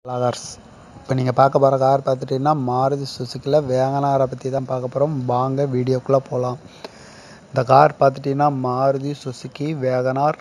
vloggers இப்போ நீங்கள் பார்க்க போகிற கார் பார்த்துட்டிங்கன்னா மாருதி சுசுக்கியில் வேகனாரை பற்றி தான் பார்க்க போகிறோம் வாங்க வீடியோக்குள்ளே போகலாம் இந்த கார் பார்த்துட்டிங்கன்னா மாருதி சுசுக்கி வேகனார்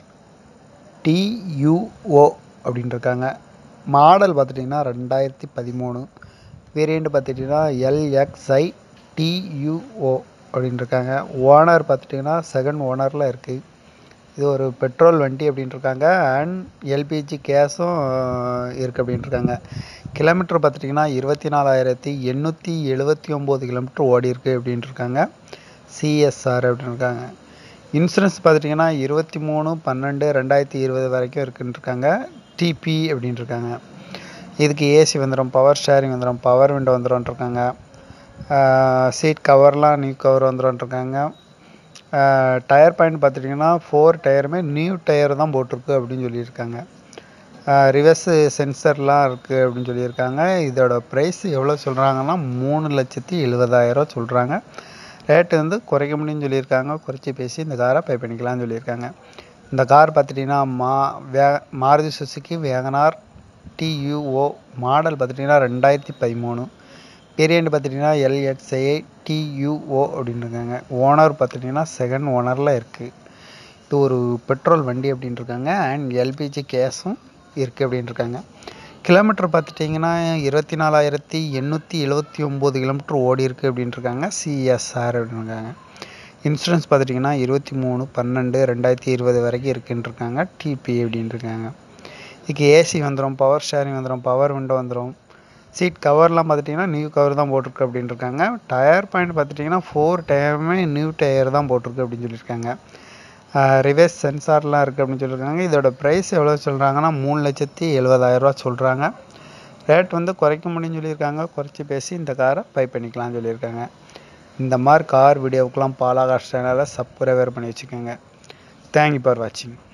டியூஓ அப்படின்னு இருக்காங்க மாடல் பார்த்துட்டிங்கன்னா ரெண்டாயிரத்தி பதிமூணு வேரியண்ட் பார்த்துட்டிங்கன்னா எல்எக்ஸ்ஐ டியூஓ அப்படின்னு இருக்காங்க ஓனர் பார்த்துட்டிங்கன்னா செகண்ட் ஓனரில் இருக்குது இது ஒரு பெட்ரோல் வண்டி அப்படின்னு இருக்காங்க அண்ட் எல்பிஜி கேஸும் இருக்குது அப்படின்னு இருக்காங்க கிலோமீட்டர் பார்த்துட்டிங்கன்னா இருபத்தி நாலாயிரத்தி எண்ணூற்றி எழுபத்தி ஒம்பது கிலோமீட்டர் ஓடி இருக்குது அப்படின்ட்டு இருக்காங்க சிஎஸ்ஆர் அப்படின்னு இருக்காங்க இன்சூரன்ஸ் பார்த்துட்டிங்கன்னா இருபத்தி மூணு பன்னெண்டு ரெண்டாயிரத்தி இருபது வரைக்கும் இருக்குன்னு இருக்காங்க டிபி அப்படின்னு இருக்காங்க இதுக்கு ஏசி வந்துடும் பவர் ஷேரிங் வந்துடும் பவர் விண்டோ வந்துடும் இருக்காங்க சீட் கவர்லாம் நியூ கவர் வந்துடும் இருக்காங்க டயர் பாயிண்ட் பார்த்துட்டிங்கன்னா ஃபோர் டயருமே நியூ டயர் தான் போட்டிருக்கு அப்படின்னு சொல்லியிருக்காங்க ரிவர்ஸு சென்சர்லாம் இருக்குது அப்படின்னு சொல்லியிருக்காங்க இதோட ப்ரைஸ் எவ்வளோ சொல்கிறாங்கன்னா மூணு லட்சத்தி எழுபதாயிரம் சொல்கிறாங்க ரேட்டு வந்து குறைக்க முடியும்னு சொல்லியிருக்காங்க குறைச்சி பேசி இந்த காரை பை பண்ணிக்கலாம்னு சொல்லியிருக்காங்க இந்த கார் பார்த்துட்டிங்கன்னா மா வே மாருதி சுசுக்கி வேகனார் டியூஓ மாடல் பார்த்துட்டிங்கன்னா ரெண்டாயிரத்தி பதிமூணு வேரியண்ட் பார்த்துட்டிங்கன்னா எல்எக்ஸ்ஐ டியூஓ அப்படின்னு இருக்காங்க ஓனர் பார்த்துட்டிங்கன்னா செகண்ட் ஓனரில் இருக்குது இது ஒரு பெட்ரோல் வண்டி அப்படின்னு இருக்காங்க அண்ட் எல்பிஜி கேஸும் இருக்குது அப்படின்னு இருக்காங்க கிலோமீட்டர் பார்த்துட்டிங்கன்னா இருபத்தி நாலாயிரத்தி எண்ணூற்றி எழுபத்தி ஒம்பது கிலோமீட்டர் ஓடி இருக்குது அப்படின்னு இருக்காங்க சிஎஸ்ஆர் அப்படின்னு இருக்காங்க இன்சூரன்ஸ் பார்த்துட்டிங்கன்னா இருபத்தி மூணு பன்னெண்டு ரெண்டாயிரத்தி இருபது வரைக்கும் இருக்குன்னு இருக்காங்க டிபி அப்படின்னு இருக்காங்க இதுக்கு ஏசி வந்துடும் பவர் ஷேரிங் வந்துடும் பவர் விண்டோ வந்துடும் சீட் கவர்லாம் பார்த்துட்டிங்கன்னா நியூ கவர் தான் போட்டிருக்கு அப்படின்னு இருக்காங்க டயர் பாயிண்ட் பார்த்துட்டிங்கன்னா ஃபோர் டயருமே நியூ டயர் தான் போட்டிருக்கு அப்படின்னு சொல்லியிருக்காங்க ரிவர்ஸ் சென்சார்லாம் இருக்குது அப்படின்னு சொல்லியிருக்காங்க இதோட ப்ரைஸ் எவ்வளோ சொல்கிறாங்கன்னா மூணு லட்சத்தி எழுபதாயிரரூவா சொல்கிறாங்க ரேட் வந்து குறைக்க முடியும்னு சொல்லியிருக்காங்க குறைச்சி பேசி இந்த காரை பை பண்ணிக்கலாம்னு சொல்லியிருக்காங்க இந்த மாதிரி கார் வீடியோவுக்கெலாம் பாலாகாஷ் சேனலை சப்ஸ்கிரைபர் பண்ணி வச்சுக்கோங்க தேங்க்யூ ஃபார் வாட்சிங்